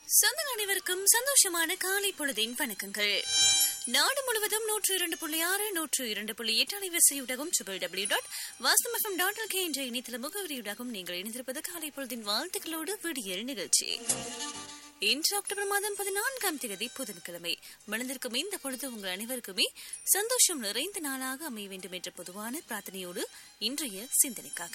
சொந்தங்கள் அனைவருக்கும் சந்தோஷமான காலை பொழுதின் வணக்கங்கள் நாடு முழுவதும் நூற்று இரண்டு புள்ளி ஆறு நூற்று இரண்டு புள்ளி எட்டு அலைவரிசையுடகும் triple W dot Vasantham FM dot LK என்ற இணையதள முகவரியுடகும் நீங்கள் இணைந்திருப்பது காலை பொழுதின் வாழ்த்துக்களோடு விடியல் நிகழ்ச்சி இன்று அக்டோபர் மாதம் பதினான்காம் தேதி புதன்கிழமை மணந்திருக்கும் இந்த பொழுது உங்கள் அனைவருக்குமே சந்தோஷம் நிறைந்த நாளாக அமைய வேண்டும் என்ற பொதுவான பிரார்த்தனையோடு இன்றைய சிந்தனைக்காக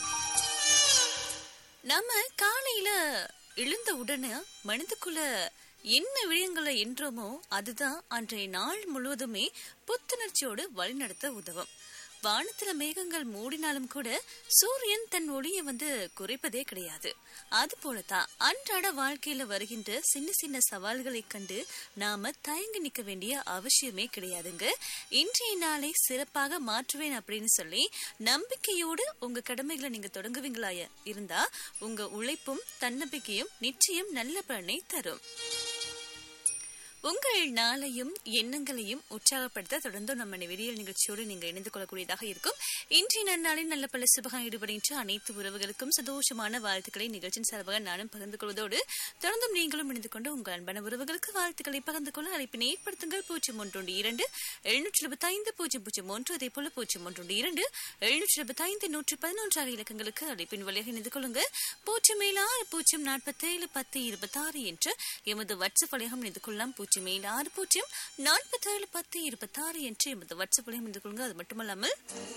நம்ம காலையில எழுந்த உடனே மனதுக்குள்ள என்ன விடயங்களை என்றோமோ அதுதான் அன்றைய நாள் முழுவதுமே புத்துணர்ச்சியோடு வழிநடத்த உதவும் வானத்துல மேகங்கள் மூடினாலும் கூட சூரியன் தன் ஒளியை வந்து குறைப்பதே கிடையாது அது போலதான் அன்றாட வாழ்க்கையில வருகின்ற சின்ன சின்ன சவால்களை கண்டு நாம தயங்கி நிக்க வேண்டிய அவசியமே கிடையாதுங்க இன்றைய நாளை சிறப்பாக மாற்றுவேன் அப்படின்னு சொல்லி நம்பிக்கையோடு உங்க கடமைகளை நீங்க தொடங்குவீங்களா இருந்தா உங்க உழைப்பும் தன்னம்பிக்கையும் நிச்சயம் நல்ல பலனை தரும் உங்கள் நாளையும் எண்ணங்களையும் உற்சாகப்படுத்த தொடர்ந்து நம்ம விரியல் நிகழ்ச்சியோடு நீங்கள் இணைந்து கொள்ளக்கூடியதாக இருக்கும் இன்றைய நன்னாளில் நல்ல பல சுபகம் ஈடுபடுகின்ற அனைத்து உறவுகளுக்கும் சந்தோஷமான வாழ்த்துக்களை நிகழ்ச்சியின் சார்பாக நானும் பகிர்ந்து கொள்வதோடு தொடர்ந்தும் நீங்களும் இணைந்து கொண்டு உங்கள் அன்பான உறவுகளுக்கு வாழ்த்துக்களை பகிர்ந்து கொள்ள அழைப்பினை ஏற்படுத்துங்கள் பூஜ்ஜியம் ஒன்று இரண்டு எழுநூற்றி இருபத்தி ஐந்து பூஜ்ஜியம் பூஜ்ஜியம் ஒன்று அதே போல பூஜ்ஜியம் ஒன்று இரண்டு எழுநூற்றி இருபத்தி ஐந்து நூற்றி பதினொன்று ஆகிய இலக்கங்களுக்கு அழைப்பின் வழியாக இணைந்து கொள்ளுங்க பூஜ்ஜியம் ஏழு ஆறு பூஜ்ஜியம் நாற்பத்தேழு பத்து இருபத்தாறு என்று எமது வாட்ஸ்அப் வழியாக இணைந்து கொள்ளலாம் பூஜ்ஜியம் ஏழு ஆறு பூஜ்ஜியம் நாற்பத்தேழு பத்து இருபத்தாறு என்று எமது வாட்ஸ்அப் வழியாக இணைந்து கொள்ளுங்க அது மட்டுமல்லாமல்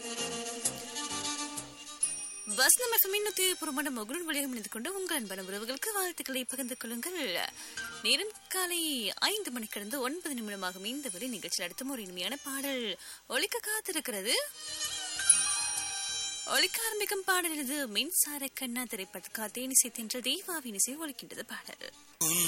வசனம் எஃப்எம் நூத்தி புறமான மகுடன் வழியாக இணைந்து கொண்டு உங்கள் அன்பான உறவுகளுக்கு வாழ்த்துக்களை பகிர்ந்து கொள்ளுங்கள் நேரம் காலை ஐந்து மணி கடந்து ஒன்பது நிமிடமாகும் இந்த வரை நிகழ்ச்சியில் அடுத்த ஒரு இனிமையான பாடல் ஒழிக்க காத்திருக்கிறது ஒழிக்க ஆரம்பிக்கும் பாடல் இது மின்சார கண்ணா திரைப்படத்துக்கா தேனிசை தின்ற தெய்வாவின் இசை ஒழிக்கின்றது பாடல் உன்